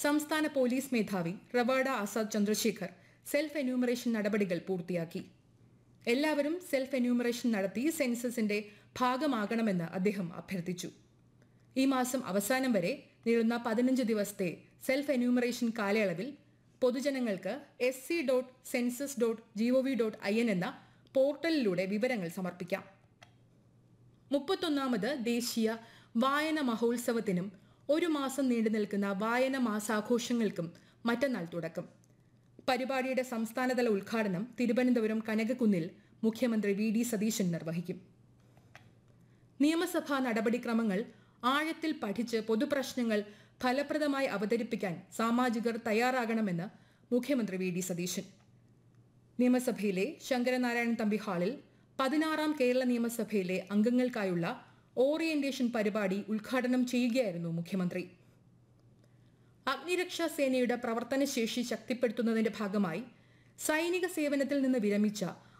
സംസ്ഥാന പോലീസ് മേധാവി Rawada Azad Chandrasekhar self enumeration നടപടികൾ പൂർത്തിയാക്കി എല്ലാവരും സെൽഫ് എന്യൂമറേഷൻ നടത്തി സെൻസസിന്റെ ഭാഗമാകണമെന്ന് അദ്ദേഹം അഭ്യർത്ഥിച്ചു ഈ മാസം അവസാനം വരെ നീളുന്ന പതിനഞ്ച് ദിവസത്തെ സെൽഫ് എന്യൂമറേഷൻ കാലയളവിൽ പൊതുജനങ്ങൾക്ക് S C dot census dot G O V dot I N എന്ന പോർട്ടലിലൂടെ വിവരങ്ങൾ സമർപ്പിക്കാം മുപ്പത്തൊന്നാമത് ദേശീയ വായന മഹോത്സവത്തിനും ഒരു മാസം നീണ്ടു നിൽക്കുന്ന വായന മാസാഘോഷങ്ങൾക്കും മറ്റന്നാൾ തുടക്കം പരിപാടിയുടെ സംസ്ഥാനതല ഉദ്ഘാടനം തിരുവനന്തപുരം കനകക്കുന്നിൽ മുഖ്യമന്ത്രി വി ഡി സതീശൻ നിർവഹിക്കും നിയമസഭാ നടപടിക്രമങ്ങൾ ആഴത്തിൽ പഠിച്ച് പൊതുപ്രശ്നങ്ങൾ ഫലപ്രദമായി അവതരിപ്പിക്കാൻ സാമാജികർ തയ്യാറാകണമെന്ന് മുഖ്യമന്ത്രി വി ഡി സതീശൻ നിയമസഭയിലെ ശങ്കരനാരായണൻ തമ്പി ഹാളിൽ പതിനാറാം കേരള നിയമസഭയിലെ അംഗങ്ങൾക്കായുള്ള ഓറിയന്റേഷൻ പരിപാടി ഉദ്ഘാടനം ചെയ്യുകയായിരുന്നു മുഖ്യമന്ത്രി അഗ്നിരക്ഷാ സേനയുടെ പ്രവർത്തനശേഷി ശക്തിപ്പെടുത്തുന്നതിന്റെ ഭാഗമായി സൈനിക സേവനത്തിൽ നിന്ന് വിരമിച്ച